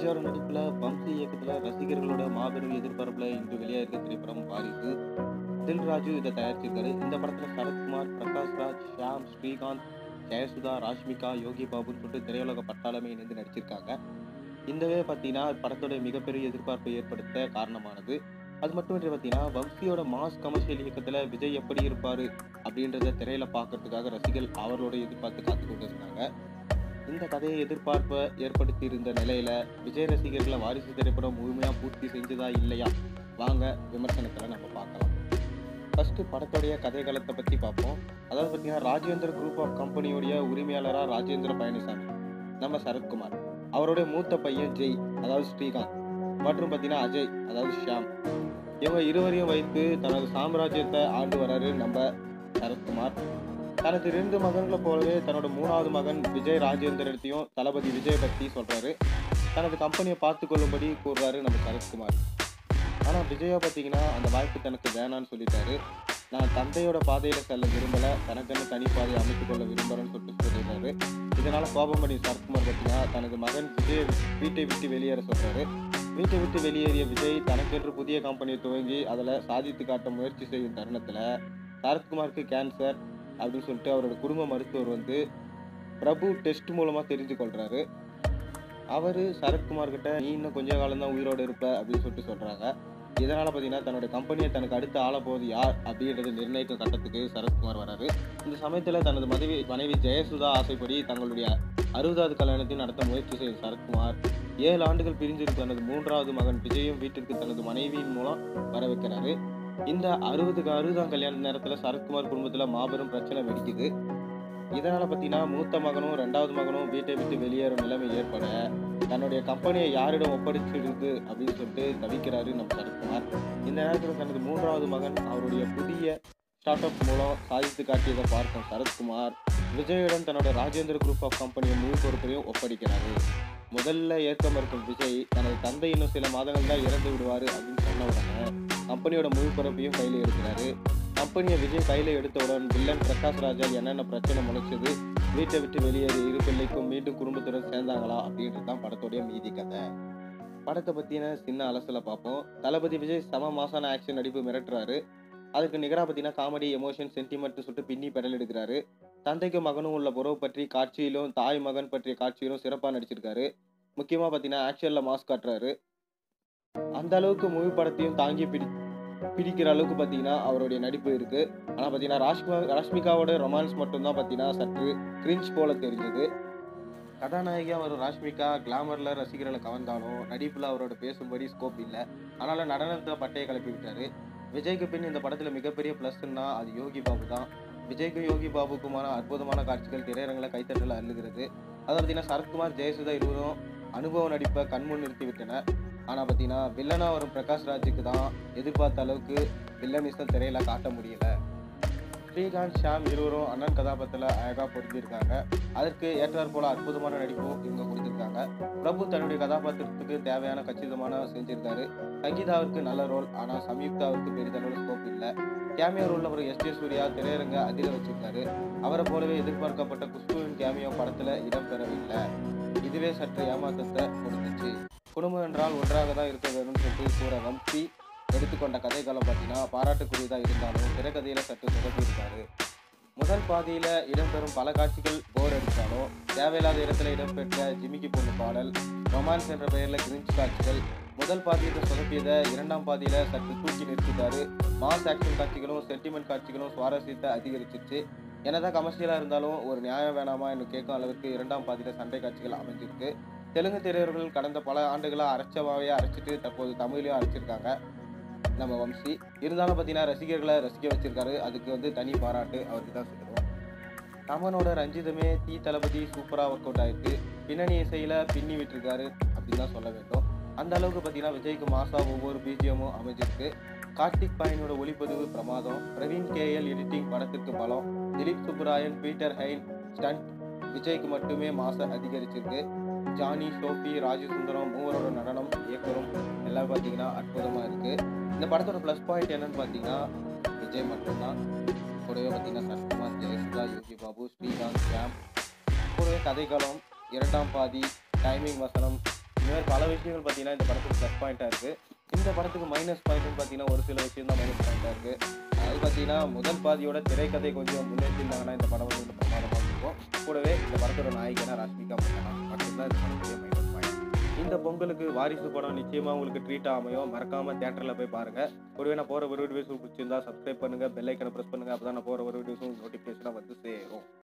ராஜாவோட நடிப்புல வம்சி இயக்கத்துல ரசிகர்களோட மாபெரும் எதிர்பார்ப்புல இன்று வெளியாயிருக்க திரைப்படம் வாரிசு தில்ராஜு இதை தயாரிச்சிருக்காரு இந்த படத்துல சரத்குமார் பிரகாஷ் ராஜ் ஷியாம் ஸ்ரீகாந்த் ஜெயசுதா ராஷ்மிகா யோகி பாபுன்னு சொல்லிட்டு திரையுலக பட்டாளமே இணைந்து நடிச்சிருக்காங்க இந்தவே பார்த்தீங்கன்னா படத்தோட மிகப்பெரிய எதிர்பார்ப்பை ஏற்படுத்த காரணமானது அது மட்டும் இல்லை பார்த்தீங்கன்னா வம்சியோட மாஸ் கமர்ஷியல் இயக்கத்துல விஜய் எப்படி இருப்பாரு அப்படின்றத திரையில பார்க்கறதுக்காக ரசிகர்கள் அவரோட எதிர்பார்த்து காத்து கொண்டு இருந்தாங்க இந்த கதையை எதிர்பார்ப்பை ஏற்படுத்தி இருந்த நிலையில விஜய் ரசிகர்களை வாரிசு திரைப்படம் முழுமையா பூர்த்தி செஞ்சதா இல்லையா வாங்க விமர்சனத்துல நம்ம பார்க்கலாம் ஃபர்ஸ்ட் படத்துடைய கதைகளத்தை பத்தி பார்ப்போம் அதாவது பார்த்தீங்கன்னா ராஜேந்திர குரூப் ஆஃப் கம்பெனியோடைய உரிமையாளரா ராஜேந்திர பழனிசாமி நம்ம சரத்குமார் அவருடைய மூத்த பையன் ஜெய் அதாவது ஸ்ரீகாந்த் மற்றும் பார்த்தீங்கன்னா அஜய் அதாவது ஷியாம் இவங்க இருவரையும் வைத்து தனது சாம்ராஜ்யத்தை ஆண்டு வராரு நம்ம சரத்குமார் தனது ரெண்டு மகன்களை போலவே தன்னோட மூணாவது மகன் விஜய் ராஜேந்திரத்தையும் தளபதி விஜய் பத்தி சொல்றாரு தனது கம்பெனியை பார்த்து கொள்ளும்படி கூறுறாரு நம்ம சரத்குமார் ஆனா விஜயா பார்த்தீங்கன்னா அந்த வாய்ப்பு தனக்கு வேணான்னு சொல்லிட்டாரு நான் தந்தையோட பாதையில செல்ல விரும்பல தனக்கென்னு தனி பாதையை அமைத்துக் கொள்ள விரும்புறேன்னு சொல்லிட்டு சொல்லிடுறாரு இதனால கோபம் பண்ணி சரத்குமார் பார்த்தீங்கன்னா தனது மகன் விஜய் வீட்டை விட்டு வெளியேற சொல்றாரு வீட்டை விட்டு வெளியேறிய விஜய் தனக்கென்று புதிய கம்பெனியை துவங்கி அதில் சாதித்து காட்ட முயற்சி செய்யும் தருணத்தில் சரத்குமாருக்கு கேன்சர் அப்படின்னு சொல்லிட்டு அவரோட குடும்ப மருத்துவர் வந்து பிரபு டெஸ்ட் மூலமாக தெரிஞ்சு கொள்றாரு அவர் சரத்குமார் கிட்ட நீ இன்னும் கொஞ்ச காலம் தான் உயிரோடு இருப்ப அப்படின்னு சொல்லிட்டு சொல்றாங்க இதனால பார்த்தீங்கன்னா தன்னோட கம்பெனியை தனக்கு அடுத்து ஆள போவது யார் அப்படின்றத நிர்ணயிக்கும் கட்டத்துக்கு சரத்குமார் வராரு இந்த சமயத்தில் தனது மனைவி மனைவி ஜெயசுதா ஆசைப்படி தங்களுடைய அறுபதாவது கல்யாணத்தை நடத்த முயற்சி செய்யும் சரத்குமார் ஏழு ஆண்டுகள் பிரிஞ்சிருக்க தனது மூன்றாவது மகன் விஜயும் வீட்டிற்கு தனது மனைவியின் மூலம் வர வைக்கிறாரு இந்த அறுபதுக்கு அறுபதாம் கல்யாண நேரத்தில் சரத்குமார் குடும்பத்தில் மாபெரும் பிரச்சனை வெடிக்குது இதனால பார்த்தீங்கன்னா மூத்த மகனும் ரெண்டாவது மகனும் வீட்டை விட்டு வெளியேறும் நிலைமை ஏற்பட தன்னுடைய கம்பெனியை யாரிடம் ஒப்படைச்சிருக்கு அப்படின்னு சொல்லிட்டு தவிக்கிறாரு நம்ம சரத்குமார் இந்த நேரத்தில் தனது மூன்றாவது மகன் அவருடைய புதிய ஸ்டார்ட் அப் மூலம் சாதித்து காட்டியதை பார்க்கும் சரத்குமார் விஜயிடம் தன்னோட ராஜேந்திர குரூப் ஆஃப் கம்பெனியை முழு பொறுப்பையும் ஒப்படைக்கிறாரு முதல்ல ஏற்க மறுக்கும் விஜய் தனது தந்தை இன்னும் சில மாதங்கள் தான் இறந்து விடுவாரு அப்படின்னு சொன்ன உடனே கம்பெனியோட முழு பொறுப்பையும் கையில் எடுக்கிறாரு கம்பெனியை விஜய் கையில் எடுத்தவுடன் வில்லன் பிரகாஷ் ராஜா என்னென்ன பிரச்சனை முளைச்சது வீட்டை விட்டு வெளியேறி இரு பிள்ளைக்கும் மீண்டும் குடும்பத்துடன் சேர்ந்தாங்களா அப்படின்றது தான் படத்துடைய மீதி கதை படத்தை பற்றின சின்ன அலசலை பார்ப்போம் தளபதி விஜய் சம மாசான ஆக்ஷன் நடிப்பு மிரட்டுறாரு அதுக்கு நிகராக பார்த்தீங்கன்னா காமெடி எமோஷன் சென்டிமெண்ட் சொல்லிட்டு பின்னி பெடல் எடுக்கிறாரு தந்தைக்கும் மகனும் உள்ள உறவு பற்றி காட்சியிலும் தாய் மகன் பற்றிய காட்சியிலும் சிறப்பாக நடிச்சிருக்காரு முக்கியமாக பார்த்தீங்கன்னா ஆக்ஷனில் மாஸ் காட்டுறாரு அந்த அளவுக்கு முழு படத்தையும் தாங்கி பிடி பிடிக்கிற அளவுக்கு பார்த்தீங்கன்னா அவருடைய நடிப்பு இருக்கு ஆனால் பார்த்தீங்கன்னா ராஷ்மிகா ராஷ்மிகாவோட ரொமான்ஸ் மட்டும்தான் பார்த்தீங்கன்னா சற்று கிரிஞ்ச் போல தெரிஞ்சது கதாநாயகியாக வரும் ராஷ்மிகா கிளாமரில் ரசிகர்களை கவர்ந்தாலும் நடிப்பில் அவரோட பேசும்படி ஸ்கோப் இல்லை அதனால நடனத்தில் பட்டையை கிளப்பி விட்டாரு விஜய்க்கு பின் இந்த படத்தில் மிகப்பெரிய ப்ளஸ்ன்னா அது யோகி பாபு தான் விஜய்க்கும் யோகி பாபுக்குமான அற்புதமான காட்சிகள் திரையரங்கில் கைத்தட்டல அள்ளுகிறது அதை பார்த்தீங்கன்னா சரத்குமார் ஜெயசுதா இருவரும் அனுபவ நடிப்பை கண்முன் நிறுத்தி விட்டனர் ஆனால் பார்த்தீங்கன்னா வில்லனாக வரும் பிரகாஷ் ராஜுக்கு தான் எதிர்பார்த்த அளவுக்கு வில்லனிசம் திரையில காட்ட முடியல ஸ்ரீகாந்த் ஷாம் இருவரும் அண்ணன் கதாபாத்திரத்தில் அழகாக பொருந்திருக்காங்க அதற்கு ஏற்றாற் போல அற்புதமான நடிப்பும் இவங்க கொடுத்துருக்காங்க பிரபு தன்னுடைய கதாபாத்திரத்துக்கு தேவையான கச்சிதமான செஞ்சிருக்காரு சங்கீதாவிற்கு நல்ல ரோல் ஆனால் சம்யுக்தாவிற்கு பெரிதளவு ஸ்கோப் இல்லை கேமியோ ரோலில் ஒரு எஸ் ஜே சூர்யா திரையரங்க அதிர வச்சிருக்காரு அவரை போலவே எதிர்பார்க்கப்பட்ட குஷ்புவின் கேமியோ படத்தில் இடம்பெறவில்லை இதுவே சற்று ஏமாற்றத்தை கொடுத்துச்சு குடும்பம் என்றால் ஒன்றாக தான் இருக்க வேணும்னு சொல்லிட்டு கூற வம்சி எடுத்துக்கொண்ட கதைக்காலம் பார்த்தீங்கன்னா பாராட்டுக்குரியதாக இருந்தாலும் திரைக்கதையில் சற்று சொதப்பி இருக்காரு முதல் பாதியில் இடம்பெறும் பல காட்சிகள் போர் அடித்தாலும் தேவையில்லாத இடத்துல இடம்பெற்ற ஜிமிக்கி பொண்ணு பாடல் ரொமான்ஸ் என்ற பெயரில் கிரிஞ்ச் காட்சிகள் முதல் பாதியில் சொதப்பியதை இரண்டாம் பாதியில் சற்று தூக்கி நிறுத்திட்டாரு மாஸ் ஆக்ஷன் காட்சிகளும் சென்டிமெண்ட் காட்சிகளும் சுவாரஸ்யத்தை அதிகரிச்சிருச்சு என்னதான் கமர்ஷியலாக இருந்தாலும் ஒரு நியாயம் வேணாமா என்று கேட்கும் அளவுக்கு இரண்டாம் பாதியில் சண்டை காட்சிகள் அமைஞ்சிருக்கு தெலுங்கு திரையர்கள் கடந்த பல ஆண்டுகளாக அரைச்சவாவே அரைச்சிட்டு தற்போது தமிழையும் அரைச்சிருக்காங்க நம்ம வம்சி இருந்தாலும் பார்த்தீங்கன்னா ரசிகர்களை ரசிக்க வச்சிருக்காரு அதுக்கு வந்து தனி பாராட்டு அவருக்கு தான் சொல்லுவோம் தமனோட ரஞ்சிதமே தீ தளபதி சூப்பராக ஒர்க் அவுட் ஆயிருக்கு பின்னணி இசையில் பின்னி விட்டுருக்காரு அப்படின்னு தான் சொல்ல வேண்டும் அந்த அளவுக்கு பார்த்தீங்கன்னா விஜய்க்கு மாசா ஒவ்வொரு பிஜிஎமும் அமைஞ்சிருக்கு கார்த்திக் பாயனோட ஒளிப்பதிவு பிரமாதம் பிரவீன் கேஎல் எடிட்டிங் படத்திற்கு பலம் Dhilip Subbarayan Peter Hein stunt விஜய்க்கு மட்டுமே மாச அதிகரிச்சிருக்கு ஜானி ஷோபி ராஜசுந்தரம் மூவரோட நடனம் இயக்கரும் எல்லாம் பார்த்தீங்கன்னா அற்புதமாக இருக்குது இந்த படத்தோட ப்ளஸ் பாயிண்ட் என்னன்னு பார்த்தீங்கன்னா விஜய் மட்டும்தான் கூடவே பார்த்தீங்கன்னா சரத்குமார் ஜெயசுதா யோகி பாபு ஸ்ரீகாந்த் ஷாம் கூடவே கதைக்களம் இரண்டாம் பாதி டைமிங் வசனம் இந்த மாதிரி பல விஷயங்கள் பார்த்தீங்கன்னா இந்த படத்துக்கு ப்ளஸ் பாயிண்ட்டாக இருக்குது இந்த படத்துக்கு மைனஸ் பாயிண்ட்னு பார்த்தீங்கன்னா ஒரு சில விஷயம் தான் மைனஸ் பாயிண்ட்டாக இருக்குது அது பார்த்தீங்கன்னா முதல் பாதியோட திரைக்கதை கொஞ்சம் முன்னேற்றிருந்தாங்கன்னா இந்த படம் வந்து பிரமாதமாக இருக்கும் கூடவே இந்த படத்தோட நாயகனா ராஷ்மிகா மந்தனா மட்டும்தான் இந்த படத்துடைய மைனஸ் பாயிண்ட் இந்த பொங்கலுக்கு வாரிசு படம் நிச்சயமா உங்களுக்கு ட்ரீட் அமையும் மறக்காம தியேட்டர்ல போய் பாருங்க ஒருவே நான் போற ஒரு வீடியோஸ் பிடிச்சிருந்தா சப்ஸ்கிரைப் பண்ணுங்க பெல் ஐக்கனை பிரஸ் பண்ணுங்க அப்பதான் நான் போற ஒரு வீடியோஸும் நோட்டிபிகேஷனா வந்து சேரும்